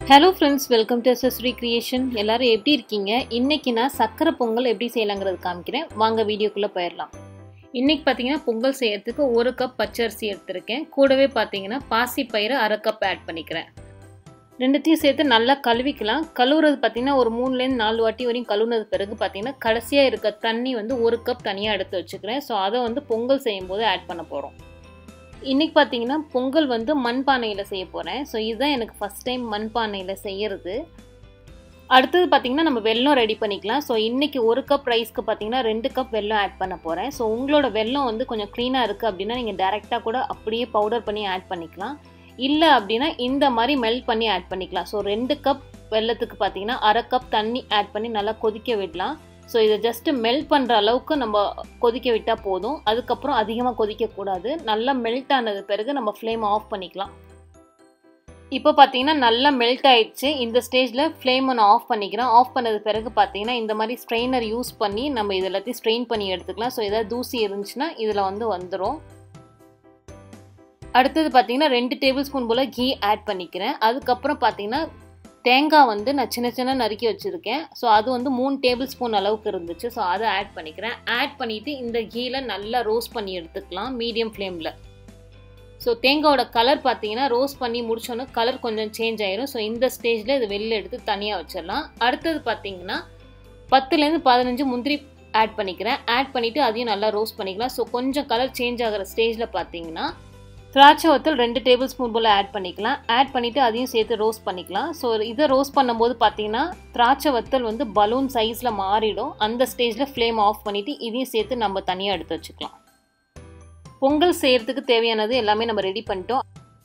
hello friends welcome to SSRI creation எல்லாரும் எப்படி இருக்கீங்க இன்னைக்கு நான் சக்கரை பொங்கல் எப்படி செய்யலாங்கிறது காமிக்கிறேன் வாங்க வீடியோக்குள்ளே போயிடலாம் இன்னைக்கு பார்த்தீங்கன்னா பொங்கல் செய்யறதுக்கு ஒரு கப் பச்சரிசி எடுத்திருக்கேன் கூடவே பார்த்தீங்கன்னா பாசி பயிரை அரை கப் ஆட் பண்ணிக்கிறேன் ரெண்டுத்தையும் சேர்த்து நல்லா கழுவிக்கலாம் கழுவுறது பார்த்தீங்கன்னா ஒரு மூணுலேருந்து நாலு வாட்டி வரையும் கழுவுனது பிறகு பார்த்தீங்கன்னா கடைசியாக இருக்க தண்ணி வந்து ஒரு கப் தனியாக எடுத்து வச்சுக்கிறேன் ஸோ அதை வந்து பொங்கல் செய்யும்போது ஆட் பண்ண போகிறோம் இன்றைக்கி பார்த்தீங்கன்னா பொங்கல் வந்து மண்பானையில் செய்ய போகிறேன் ஸோ இதுதான் எனக்கு ஃபஸ்ட் டைம் மண்பானையில் செய்கிறது அடுத்தது பார்த்திங்கன்னா நம்ம வெல்லம் ரெடி பண்ணிக்கலாம் ஸோ இன்றைக்கி ஒரு கப் ரைஸ்க்கு பார்த்தீங்கன்னா ரெண்டு கப் வெல்லம் ஆட் பண்ண போகிறேன் ஸோ உங்களோட வெல்லம் வந்து கொஞ்சம் க்ளீனாக இருக்குது அப்படின்னா நீங்கள் டேரெக்டாக கூட அப்படியே பவுடர் பண்ணி ஆட் பண்ணிக்கலாம் இல்லை அப்படின்னா இந்த மாதிரி மெல்ட் பண்ணி ஆட் பண்ணிக்கலாம் ஸோ ரெண்டு கப் வெல்லத்துக்கு பார்த்தீங்கன்னா அரை கப் தண்ணி ஆட் பண்ணி நல்லா கொதிக்க விடலாம் ஸோ இதை ஜஸ்ட்டு மெல்ட் பண்ணுற அளவுக்கு நம்ம கொதிக்க விட்டால் போதும் அதுக்கப்புறம் அதிகமாக கொதிக்கக்கூடாது நல்லா மெல்ட் ஆனது பிறகு நம்ம ஃப்ளேம் ஆஃப் பண்ணிக்கலாம் இப்போ பார்த்தீங்கன்னா நல்லா மெல்ட் ஆயிடுச்சு இந்த ஸ்டேஜில் ஃப்ளேமை நான் ஆஃப் பண்ணிக்கிறேன் ஆஃப் பண்ணது பிறகு பார்த்தீங்கன்னா இந்த மாதிரி ஸ்ட்ரெயினர் யூஸ் பண்ணி நம்ம இது எல்லாத்தையும் ஸ்ட்ரெயின் பண்ணி எடுத்துக்கலாம் ஸோ ஏதாவது தூசி இருந்துச்சுன்னா இதில் வந்து வந்துடும் அடுத்தது பார்த்தீங்கன்னா ரெண்டு டேபிள் ஸ்பூன் போல் கீ ஆட் பண்ணிக்கிறேன் அதுக்கப்புறம் பார்த்தீங்கன்னா தேங்காய் வந்து நான் சின்ன சின்ன நறுக்கி வச்சுருக்கேன் ஸோ அது வந்து மூணு டேபிள் ஸ்பூன் அளவுக்கு இருந்துச்சு ஸோ அதை ஆட் பண்ணிக்கிறேன் ஆட் பண்ணிவிட்டு இந்த கீயில் நல்லா ரோஸ்ட் பண்ணி எடுத்துக்கலாம் மீடியம் ஃப்ளேமில் ஸோ தேங்காயோட கலர் பார்த்தீங்கன்னா ரோஸ்ட் பண்ணி முடிச்சோன்னே கலர் கொஞ்சம் சேஞ்ச் ஆயிரும் ஸோ இந்த ஸ்டேஜில் இது வெளில எடுத்து தனியாக வச்சிடலாம் அடுத்தது பார்த்தீங்கன்னா பத்துலேருந்து பதினஞ்சு முந்திரி ஆட் பண்ணிக்கிறேன் ஆட் பண்ணிவிட்டு அதையும் நல்லா ரோஸ்ட் பண்ணிக்கலாம் ஸோ கொஞ்சம் கலர் சேஞ்ச் ஆகிற ஸ்டேஜில் பார்த்தீங்கன்னா திராட்சை வத்தல் ரெண்டு டேபிள் ஸ்பூன் போல் ஆட் பண்ணிக்கலாம் ஆட் பண்ணிவிட்டு அதையும் சேர்த்து ரோஸ்ட் பண்ணிக்கலாம் ஸோ இதை ரோஸ்ட் பண்ணும்போது பார்த்தீங்கன்னா திராட்சை வத்தல் வந்து பலூன் சைஸில் மாறிடும் அந்த ஸ்டேஜில் ஃப்ளேம் ஆஃப் பண்ணிவிட்டு இதையும் சேர்த்து நம்ம தனியாக எடுத்து வச்சுக்கலாம் பொங்கல் செய்கிறதுக்கு தேவையானது எல்லாமே நம்ம ரெடி பண்ணிட்டோம்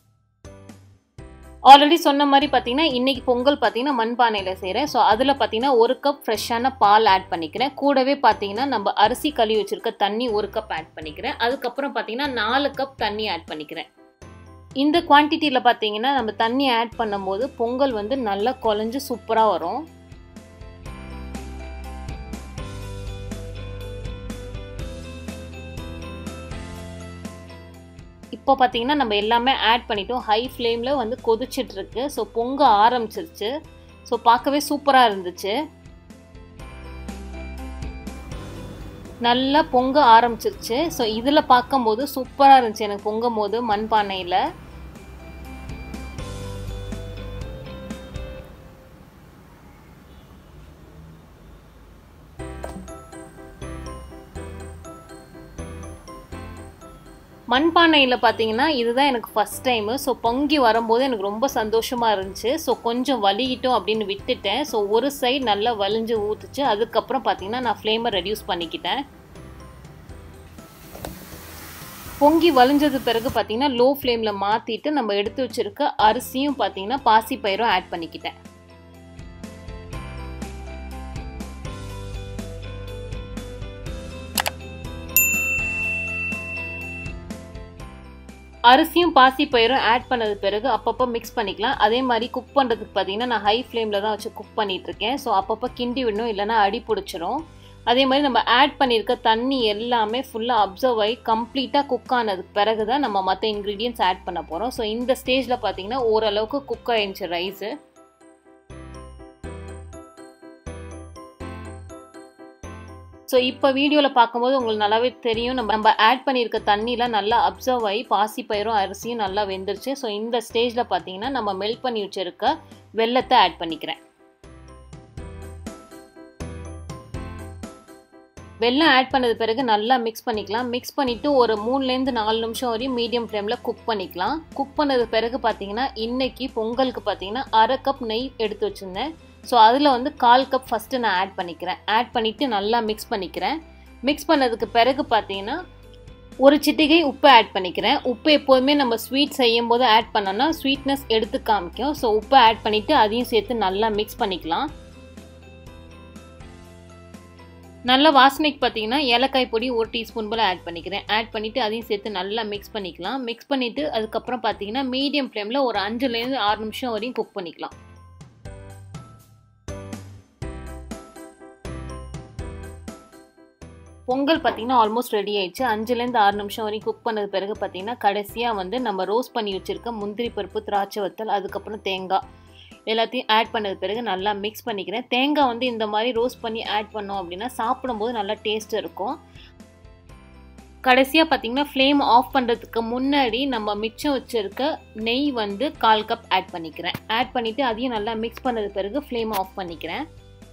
ஆல்ரெடி சொன்ன மாதிரி பார்த்தீங்கன்னா இன்றைக்கி பொங்கல் பார்த்தீங்கன்னா மண்பானையில் செய்கிறேன் ஸோ அதில் பார்த்தீங்கன்னா ஒரு கப் ஃப்ரெஷ்ஷான பால் ஆட் பண்ணிக்கிறேன் கூடவே பார்த்தீங்கன்னா நம்ம அரிசி கழுவி வச்சுருக்க தண்ணி ஒரு கப் ஆட் பண்ணிக்கிறேன் அதுக்கப்புறம் பார்த்தீங்கன்னா நாலு கப் தண்ணி ஆட் பண்ணிக்கிறேன் இந்த குவான்டிட்டியில் பார்த்தீங்கன்னா நம்ம தண்ணி ஆட் பண்ணும்போது பொங்கல் வந்து நல்லா குழஞ்சு சூப்பராக வரும் இப்போ பார்த்தீங்கன்னா நம்ம எல்லாமே ஆட் பண்ணிட்டோம் ஹை ஃப்ளேமில் வந்து கொதிச்சிட்ருக்கு ஸோ பொங்க ஆரம்பிச்சிருச்சு ஸோ பார்க்கவே சூப்பராக இருந்துச்சு நல்லா பொங்க ஆரம்பிச்சிருச்சு ஸோ இதில் பார்க்கும்போது சூப்பராக இருந்துச்சு எனக்கு பொங்கும் போது மண்பானையில் மண்பானையில் பார்த்தீங்கன்னா இதுதான் எனக்கு ஃபஸ்ட் டைமு ஸோ பொங்கி வரும்போது எனக்கு ரொம்ப சந்தோஷமாக இருந்துச்சு ஸோ கொஞ்சம் வலிக்கிட்டோம் அப்படின்னு விட்டுட்டேன் ஸோ ஒரு சைடு நல்லா வலிஞ்சு ஊற்றுச்சு அதுக்கப்புறம் பார்த்தீங்கன்னா நான் ஃப்ளேமை ரெடியூஸ் பண்ணிக்கிட்டேன் பொங்கி வலிஞ்சது பிறகு பார்த்தீங்கன்னா லோ ஃப்ளேமில் மாற்றிட்டு நம்ம எடுத்து வச்சுருக்க அரிசியும் பார்த்தீங்கன்னா பாசி பயிரும் ஆட் பண்ணிக்கிட்டேன் அரிசியும் பாசி பயிரும் ஆட் பண்ணது பிறகு அப்பப்போ மிக்ஸ் பண்ணிக்கலாம் அதே மாதிரி குக் பண்ணுறதுக்கு பார்த்தீங்கன்னா நான் ஹை ஃப்ளேமில் தான் வச்சு குக் பண்ணிகிட்ருக்கேன் ஸோ அப்பப்போ கிண்டி விடணும் இல்லைனா அடி பிடிச்சிரும் அதே மாதிரி நம்ம ஆட் பண்ணியிருக்க தண்ணி எல்லாமே ஃபுல்லாக அப்சர்வ் ஆகி கம்ப்ளீட்டாக குக் ஆனதுக்கு பிறகு தான் நம்ம மற்ற இன்க்ரீடியன்ஸ் ஆட் பண்ண போகிறோம் ஸோ இந்த ஸ்டேஜில் பார்த்தீங்கன்னா ஓரளவுக்கு குக் ஆயிடுச்சு ரைஸு ஸோ இப்போ வீடியோவில் பார்க்கும்போது உங்களுக்கு நல்லாவே தெரியும் நம்ம நம்ம ஆட் பண்ணியிருக்க தண்ணியில் நல்லா அப்சர்வ் ஆகி பாசி பயிரும் அரிசியும் நல்லா வெந்துருச்சு ஸோ இந்த ஸ்டேஜில் பார்த்தீங்கன்னா நம்ம மெல்ட் பண்ணி வச்சுருக்க வெள்ளத்தை ஆட் பண்ணிக்கிறேன் வெள்ளம் ஆட் பண்ணது பிறகு நல்லா மிக்ஸ் பண்ணிக்கலாம் மிக்ஸ் பண்ணிவிட்டு ஒரு மூணுலேருந்து நாலு நிமிஷம் வரையும் மீடியம் ஃப்ளேமில் குக் பண்ணிக்கலாம் குக் பண்ணது பிறகு பார்த்தீங்கன்னா இன்றைக்கி பொங்கலுக்கு பார்த்தீங்கன்னா அரை கப் நெய் எடுத்து வச்சுருந்தேன் ஸோ அதில் வந்து கால் கப் ஃபஸ்ட்டு நான் ஆட் பண்ணிக்கிறேன் ஆட் பண்ணிவிட்டு நல்லா மிக்ஸ் பண்ணிக்கிறேன் மிக்ஸ் பண்ணதுக்கு பிறகு பார்த்தீங்கன்னா ஒரு சிட்டிகை உப்பு ஆட் பண்ணிக்கிறேன் உப்பு எப்போதுமே நம்ம ஸ்வீட் செய்யும் போது ஆட் பண்ணோன்னா ஸ்வீட்னஸ் எடுத்து காமிக்கும் ஸோ உப்பு ஆட் பண்ணிவிட்டு அதையும் சேர்த்து நல்லா மிக்ஸ் பண்ணிக்கலாம் நல்ல வாசனைக்கு பார்த்தீங்கன்னா ஏலக்காய் பொடி ஒரு டீஸ்பூன் போல் ஆட் பண்ணிக்கிறேன் ஆட் பண்ணிவிட்டு அதையும் சேர்த்து நல்லா மிக்ஸ் பண்ணிக்கலாம் மிக்ஸ் பண்ணிவிட்டு அதுக்கப்புறம் பார்த்தீங்கன்னா மீடியம் ஃப்ளேமில் ஒரு அஞ்சுலேருந்து ஆறு நிமிஷம் வரையும் குக் பண்ணிக்கலாம் பொங்கல் பார்த்தீங்கன்னா ஆல்மோஸ்ட் ரெடி ஆயிடுச்சு அஞ்சுலேருந்து ஆறு நிமிஷம் வரைக்கும் குக் பண்ணது பிறகு பார்த்தீங்கன்னா கடைசியாக வந்து நம்ம ரோஸ்ட் பண்ணி வச்சுருக்க முந்திரி பருப்பு திராட்சை வத்தல் அதுக்கப்புறம் தேங்காய் எல்லாத்தையும் ஆட் பண்ணது பிறகு நல்லா மிக்ஸ் பண்ணிக்கிறேன் தேங்காய் வந்து இந்த மாதிரி ரோஸ்ட் பண்ணி ஆட் பண்ணோம் அப்படின்னா சாப்பிடும்போது நல்லா டேஸ்ட் இருக்கும் கடைசியாக பார்த்தீங்கன்னா ஃப்ளேம் ஆஃப் பண்ணுறதுக்கு முன்னாடி நம்ம மிச்சம் வச்சுருக்க நெய் வந்து கால் கப் ஆட் பண்ணிக்கிறேன் ஆட் பண்ணிவிட்டு அதையும் நல்லா மிக்ஸ் பண்ணது பிறகு ஃப்ளேம் ஆஃப் பண்ணிக்கிறேன்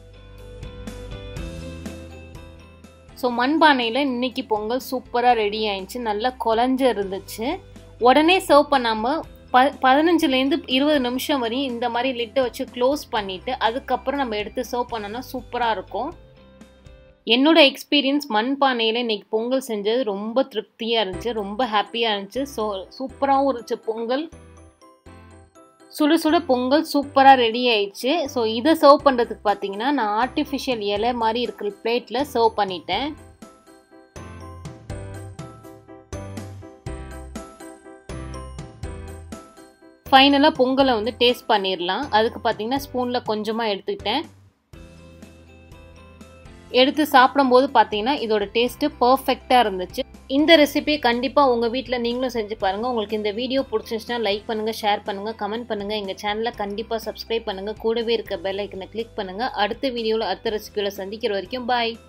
ஸோ மண்பானையில் இன்னைக்கு பொங்கல் சூப்பராக ரெடி ஆயிடுச்சு நல்லா குழஞ்சு இருந்துச்சு உடனே சர்வ் பண்ணாமல் ப பதினஞ்சுலேருந்து இருபது நிமிஷம் வரையும் இந்த மாதிரி லிட்டை வச்சு க்ளோஸ் பண்ணிவிட்டு அதுக்கப்புறம் நம்ம எடுத்து சர்வ் பண்ணோன்னா சூப்பராக இருக்கும் என்னோட எக்ஸ்பீரியன்ஸ் மண்பானையில் இன்னைக்கு பொங்கல் செஞ்சது ரொம்ப திருப்தியாக இருந்துச்சு ரொம்ப ஹாப்பியாக இருந்துச்சு ஸோ சூப்பராகவும் இருந்துச்சு பொங்கல் சுட சுட பொங்கல் சூப்பராக ரெடி ஆயிடுச்சு ஸோ இதை சர்வ் பண்ணுறதுக்கு பார்த்தீங்கன்னா நான் ஆர்டிஃபிஷியல் இலை மாதிரி இருக்கிற பிளேட்டில் சர்வ் பண்ணிட்டேன் ஃபைனலாக பொங்கலை வந்து டேஸ்ட் பண்ணிடலாம் அதுக்கு பார்த்தீங்கன்னா ஸ்பூனில் கொஞ்சமாக எடுத்துக்கிட்டேன் எடுத்து சாப்பிடும்போது பார்த்தீங்கன்னா இதோட டேஸ்ட்டு பர்ஃபெக்டாக இருந்துச்சு இந்த ரெசிபியை கண்டிப்பாக உங்கள் வீட்டில் நீங்களும் செஞ்சு பாருங்கள் உங்களுக்கு இந்த வீடியோ பிடிச்சிருந்துச்சுன்னா லைக் பண்ணுங்கள் ஷேர் பண்ணுங்கள் கமெண்ட் பண்ணுங்கள் எங்கள் சேனலை கண்டிப்பாக சப்ஸ்கிரைப் பண்ணுங்கள் கூடவே இருக்க பெல் ஐக்கனை கிளிக் பண்ணுங்கள் அடுத்த வீடியோவில் அடுத்த ரெசிபியில் சந்திக்கிற வரைக்கும் பாய்